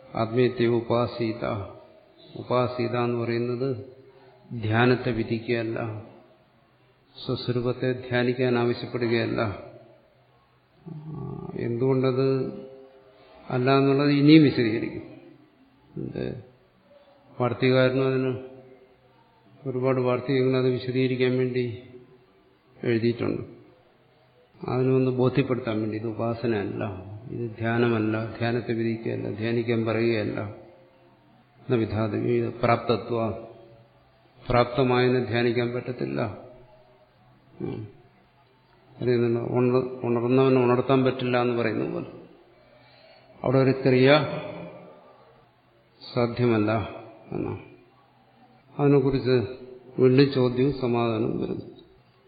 ആത്മീയത്തെ ഉപാസീത ഉപാസീത എന്ന് പറയുന്നത് ധ്യാനത്തെ വിധിക്കുകയല്ല സ്വസ്വരൂപത്തെ ധ്യാനിക്കാൻ ആവശ്യപ്പെടുകയല്ല എന്തുകൊണ്ടത് അല്ല എന്നുള്ളത് ഇനിയും വിശദീകരിക്കും എന്റെ വാർത്തകാരനും അതിന് ഒരുപാട് വാർത്തകങ്ങൾ അത് വിശദീകരിക്കാൻ വേണ്ടി എഴുതിയിട്ടുണ്ട് അതിനൊന്ന് ബോധ്യപ്പെടുത്താൻ വേണ്ടി ഇത് ഉപാസനയല്ല ഇത് ധ്യാനമല്ല ധ്യാനത്തെ വിധിക്കുകയല്ല ധ്യാനിക്കാൻ പറയുകയല്ല എന്ന വിധാതവ്യം ഇത് പ്രാപ്തത്വ പ്രാപ്തമായെന്ന് ധ്യാനിക്കാൻ പറ്റത്തില്ല അറിയുന്നുണ്ട് ഉണർന്നവനെ ഉണർത്താൻ പറ്റില്ല എന്ന് പറയുന്ന പോലെ അവിടെ ഒരു ക്രിയ സാധ്യമല്ല എന്നാണ് അതിനെക്കുറിച്ച് വീണ്ടും ചോദ്യവും സമാധാനവും വരുന്നു